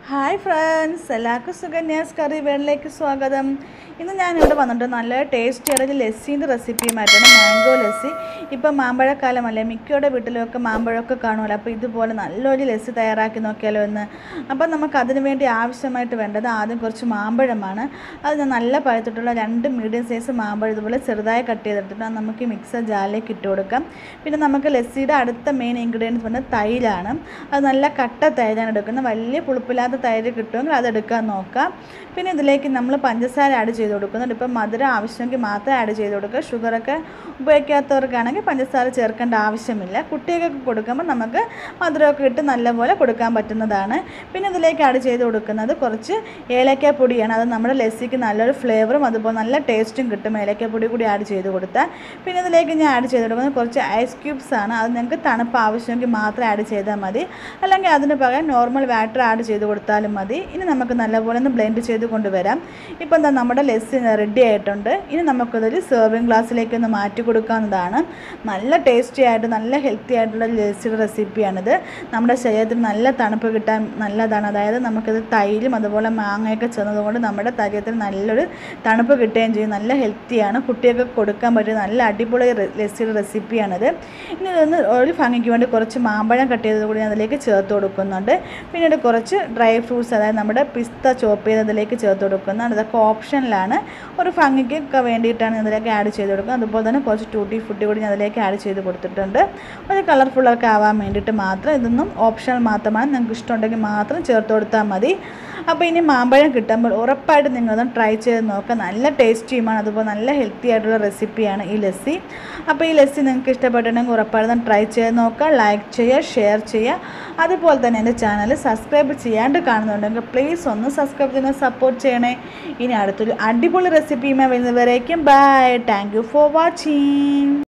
hi friends എല്ലാവർക്കും സുകന്യാസ് കറി വേളിലേക്ക് സ്വാഗതം ഇന്ന് ഞാനിവിടെ വന്നിട്ട് നല്ല ടേസ്റ്റി ആയിട്ട് ലസ്സിൻ്റെ റെസിപ്പിയുമായിട്ടാണ് മാംഗോ ലസ്സി ഇപ്പം മാമ്പഴക്കാലമല്ലേ മിക്കയുടെ വീട്ടിലൊക്കെ മാമ്പഴമൊക്കെ കാണുമല്ലോ അപ്പോൾ ഇതുപോലെ നല്ലൊരു ലസ്സി തയ്യാറാക്കി നോക്കിയാലോ എന്ന് അപ്പം നമുക്ക് അതിന് വേണ്ടി ആവശ്യമായിട്ട് വേണ്ടത് ആദ്യം കുറച്ച് മാമ്പഴമാണ് അത് ഞാൻ നല്ല പഴുത്തിട്ടുള്ള രണ്ട് മീഡിയം സൈസ് മാമ്പഴം ഇതുപോലെ ചെറുതായി കട്ട് ചെയ്തെടുത്തിട്ട് അത് നമുക്ക് ഈ മിക്സർ ജാറിലേക്ക് ഇട്ട് കൊടുക്കാം പിന്നെ നമുക്ക് ലസ്സിയുടെ അടുത്ത മെയിൻ ഇൻഗ്രീഡിയൻസ് പറഞ്ഞാൽ തൈരാണ് അത് നല്ല കട്ട തൈരാണ് എടുക്കുന്നത് വലിയ പുളിപ്പില്ലാത്ത തൈര് കിട്ടുമെങ്കിൽ അത് എടുക്കാൻ നോക്കാം പിന്നെ ഇതിലേക്ക് നമ്മൾ പഞ്ചസാര ആഡ് ചെയ്ത് കൊടുക്കുന്നുണ്ട് ഇപ്പം മധുരം ആവശ്യമെങ്കിൽ മാത്രം ആഡ് ചെയ്ത് കൊടുക്കുക ഷുഗറൊക്കെ ഉപയോഗിക്കാത്തവർക്കാണെങ്കിൽ പഞ്ചസാര ചേർക്കേണ്ട ആവശ്യമില്ല കുട്ടികൾക്ക് കൊടുക്കുമ്പോൾ നമുക്ക് മധുരമൊക്കെ ഇട്ട് നല്ലപോലെ കൊടുക്കാൻ പറ്റുന്നതാണ് പിന്നെ ഇതിലേക്ക് ആഡ് ചെയ്ത് കൊടുക്കുന്നത് കുറച്ച് ഏലക്ക പൊടിയാണ് അത് നമ്മുടെ ലസ്സിക്ക് നല്ലൊരു ഫ്ലേവറും അതുപോലെ നല്ല ടേസ്റ്റും കിട്ടും ഏലക്ക പൊടി കൂടി ആഡ് ചെയ്ത് കൊടുത്താൽ പിന്നെ ഇതിലേക്ക് ഞാൻ ആഡ് ചെയ്ത് കൊടുക്കുന്നത് കുറച്ച് ഐസ് ക്യൂബ്സ് ആണ് അത് നിങ്ങൾക്ക് തണുപ്പ് ആവശ്യമെങ്കിൽ മാത്രം ആഡ് ചെയ്താൽ മതി അല്ലെങ്കിൽ അതിന് പകരം നോർമൽ വാട്ടർ ആഡ് ചെയ്ത് കൊടുത്താലും മതി ഇനി നമുക്ക് നല്ലപോലെ ഒന്ന് ബ്ലെൻഡ് ചെയ്ത് കൊണ്ടുവരാം ഇപ്പം എന്താ നമ്മുടെ ലെസ്സി റെഡി ആയിട്ടുണ്ട് ഇനി നമുക്കതൊരു സെർവിങ് ഗ്ലാസ്സിലേക്ക് ഒന്ന് മാറ്റി കൊടുക്കാവുന്നതാണ് നല്ല ടേസ്റ്റി ആയിട്ട് നല്ല ഹെൽത്തി ആയിട്ടുള്ള ലസ്സിയുടെ റെസിപ്പിയാണിത് നമ്മുടെ ശരീരത്തിന് നല്ല തണുപ്പ് കിട്ടാൻ നല്ലതാണ് അതായത് നമുക്കിത് തൈരും അതുപോലെ മാങ്ങയൊക്കെ ചേർന്നതുകൊണ്ട് നമ്മുടെ ശരീരത്തിന് നല്ലൊരു തണുപ്പ് കിട്ടുകയും ചെയ്യും നല്ല ഹെൽത്തിയാണ് കുട്ടികൾക്ക് കൊടുക്കാൻ പറ്റിയ നല്ല അടിപൊളി റെ- ലസ്സിയുടെ റെസിപ്പിയാണിത് ഇനി ഇതൊന്ന് ഒരു ഭംഗിക്ക് വേണ്ടി കുറച്ച് മാമ്പഴം കട്ട് ചെയ്തത് കൂടി ഞാൻ അതിലേക്ക് ചേർത്ത് കൊടുക്കുന്നുണ്ട് പിന്നീട് കുറച്ച് ഡ്രൈ ഫ്രൂട്ട്സ് അതായത് നമ്മുടെ പിസ്ത ചോപ്പ് ചെയ്തതിലേക്ക് ചേർത്ത് കൊടുക്കുന്നുണ്ട് ഇതൊക്കെ ഓപ്ഷനിലാണ് ഒരു ഭംഗിക്ക് ഒക്കെ വേണ്ടിയിട്ടാണ് ഞാൻ ഇതിലേക്ക് ആഡ് ചെയ്ത് കൊടുക്കുന്നത് അതുപോലെ തന്നെ കുറച്ച് ടൂട്ടി ഫുഡ് കൂടി ഞാൻ അതിലേക്ക് ആഡ് ചെയ്ത് കൊടുത്തിട്ടുണ്ട് ഒരു കളർഫുള്ളൊക്കെ ആവാൻ വേണ്ടിയിട്ട് മാത്രം ഇതൊന്നും ഓപ്ഷണൽ മാത്രമാണ് നിങ്ങൾക്ക് ഇഷ്ടമുണ്ടെങ്കിൽ മാത്രം ചേർത്ത് കൊടുത്താൽ മതി അപ്പോൾ ഇനി മാമ്പഴം കിട്ടുമ്പോൾ ഉറപ്പായിട്ട് നിങ്ങളൊന്ന് ട്രൈ ചെയ്ത് നോക്കുക നല്ല ടേസ്റ്റിയുമാണ് അതുപോലെ നല്ല ഹെൽത്തി ആയിട്ടുള്ള റെസിപ്പിയാണ് ഈ ലസ്സി അപ്പോൾ ഈ ലസ്സി നിങ്ങൾക്ക് ഇഷ്ടപ്പെട്ടിട്ടുണ്ടെങ്കിൽ ഉറപ്പായിട്ടും ട്രൈ ചെയ്ത് നോക്കുക ലൈക്ക് ചെയ്യുക ഷെയർ ചെയ്യുക അതുപോലെ തന്നെ എൻ്റെ ചാനൽ സബ്സ്ക്രൈബ് ചെയ്യാണ്ട് കാണുന്നുണ്ടെങ്കിൽ പ്ലീസ് ഒന്ന് സബ്സ്ക്രൈബ് ചെയ്യുന്ന സപ്പോർട്ട് ചെയ്യണേ ഇനി അടുത്തൊരു അടിപൊളി റെസിപ്പിയുമായി വരുന്നവരേക്കും bye thank you for watching